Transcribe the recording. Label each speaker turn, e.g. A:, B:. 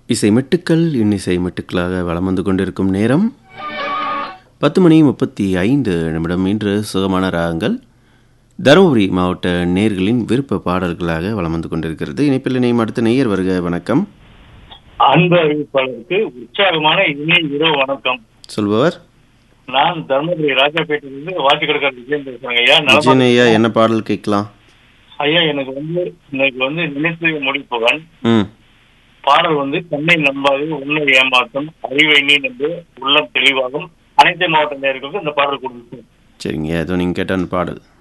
A: இசை மெட்டுக்கள் இன்னிசை மெட்டுக்களாக வலம் வந்து கொண்டிருக்கும் நேரம் பத்து மணி முப்பத்தி ஐந்து நிமிடம் இன்று சுகமான ராகங்கள் தருமபுரி மாவட்ட நேர்களின் விருப்ப பாடல்களாக வலம் வந்து கொண்டிருக்கிறது இணைப்பில் இணையும் அடுத்த நேயர் வருக வணக்கம்
B: அன்பு அறிவிப்பாளருக்கு உற்சாகமான இனிய இரவு வணக்கம்
A: சொல்பவர்
B: நான் தர்மபுரி ராஜாபேட்டையிலிருந்து வாட்டுக்கடற்கரை விஜயன் பேசுறேங்க ஐயா நலமா
A: விஜயன் ஐயா என்ன பாடல் கேட்கலாம்
B: ஐயா எனக்கு வந்து இன்னைக்கு வந்து நினைத்து முடிப்பவன்
A: ம்
B: பாடல் வந்து கண்ணை நம்பாது உன்னை ஏமாற்றும் அறிவை நீ என்று உள்ளம் தெளிவாகும் அனைத்து மாவட்ட நேர்களுக்கும் இந்த பாடல் கொடுக்கும்
A: சரிங்க ஏதோ நீங்கள் கேட்ட அந்த பாடல்